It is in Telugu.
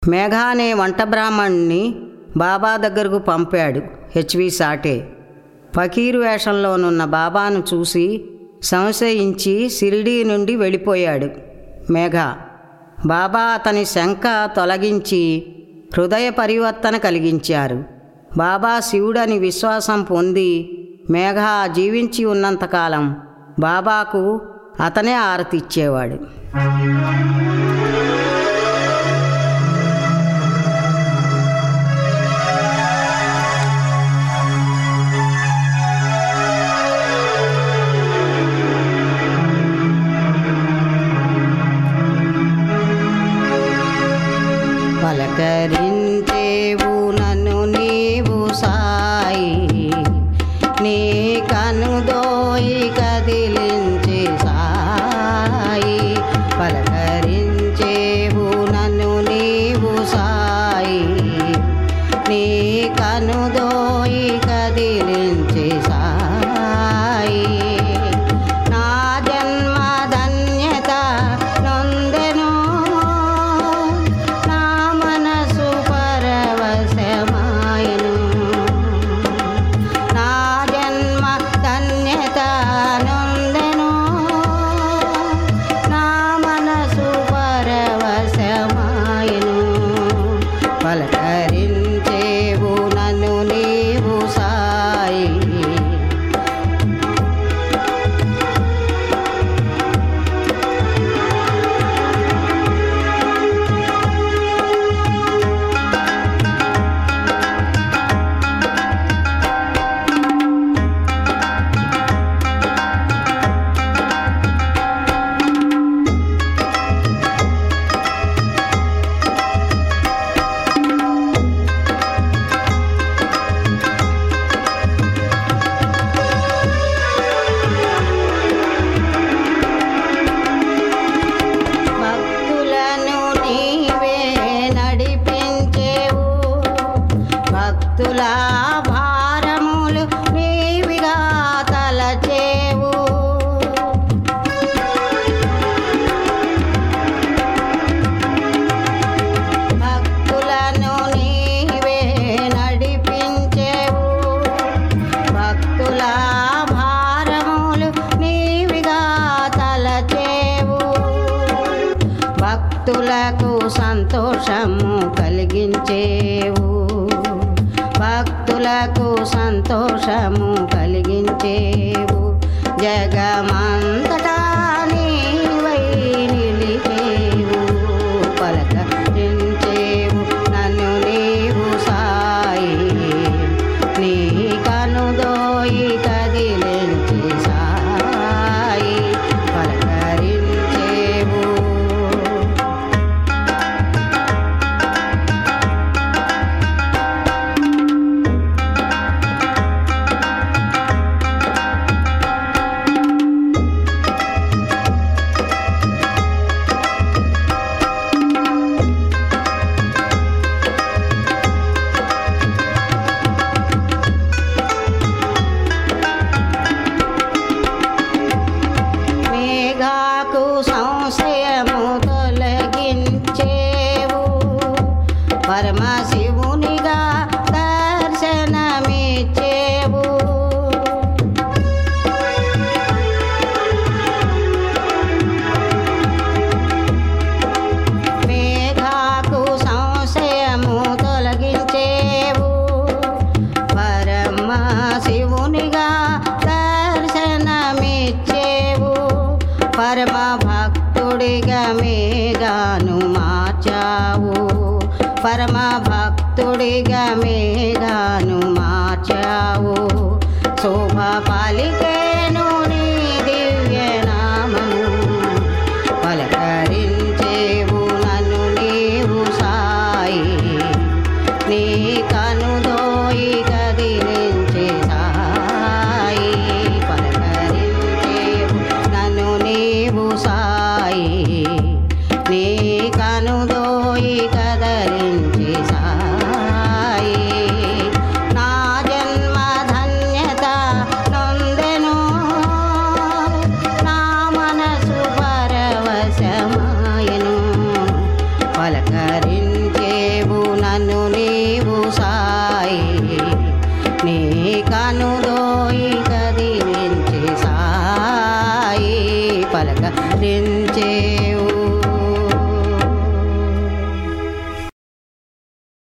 మేఘ అనే వంట బ్రాహ్మణ్ణి బాబా దగ్గరకు పంపాడు హెచ్వి సాటే ఫకీరు వేషంలోనున్న బాబాను చూసి సంశయించి సిరిడీ నుండి వెళ్ళిపోయాడు మేఘ బాబా అతని శంక తొలగించి హృదయ పరివర్తన కలిగించారు బాబా శివుడని విశ్వాసం పొంది మేఘ జీవించి ఉన్నంతకాలం బాబాకు అతనే ఆరతిచ్చేవాడు పలకరించేవు నన్ను నీవు సాయి నీ కనుదోయి కదిలించే సాయి పలకరించేవు నన్ను నీవు సాయి నీ కనుదోయి కదిలించే సాయి నా జన్మ ధన్యత నొందెను నా మనసు పరవశమాయను నా జన్మ ధన్యత నొందెను నా మనసు పరవశమాయను పలకరించేవు నన్ను నీవు సాయి భక్తులను నీవే నడిపించేవు భక్తుల భారములు నీవిగా తలచేవు భక్తులను నీవే నడిపించేవు భక్తుల భారములు నీవిగా తలచేవు భక్తులకు సంతోషము కలిగించేవు భక్తులకు సంతోషము కలిగించేవు జగమంతటా నీవై నిలిచేవు పలకరించేవు నన్ను నీవు సాయి నీ కనుదోయి కదిలించి సాయి పలకరించేవు మేఘాకు సంశయము తొలగించేవు పరమశివునిగా దర్శనమిచ్చేవు మేఘాకు సంశయము తొలగించేవు పరమ శివునిగా దర్శనమిచ్చేవు పరమ భక్తుడిగా మేఘాను మార్చావు పరమ భక్తుడిగా మేఘాను మార్చావు శోభ పాలికేను నీ దివ్యనామము పలకరించేవు నన్ను నీవు సాయి నీ కనుదోయి కదిలించే సాయి పలకరించేవు నన్ను నీవు సాయి నీ కనుదోయి కదలించే సాయి నా జన్మ ధన్యత నొందెను నా మనసు పరవశమాయను పలకరించే నీ కనుదోయి కదిలించి సాయి పలకరించే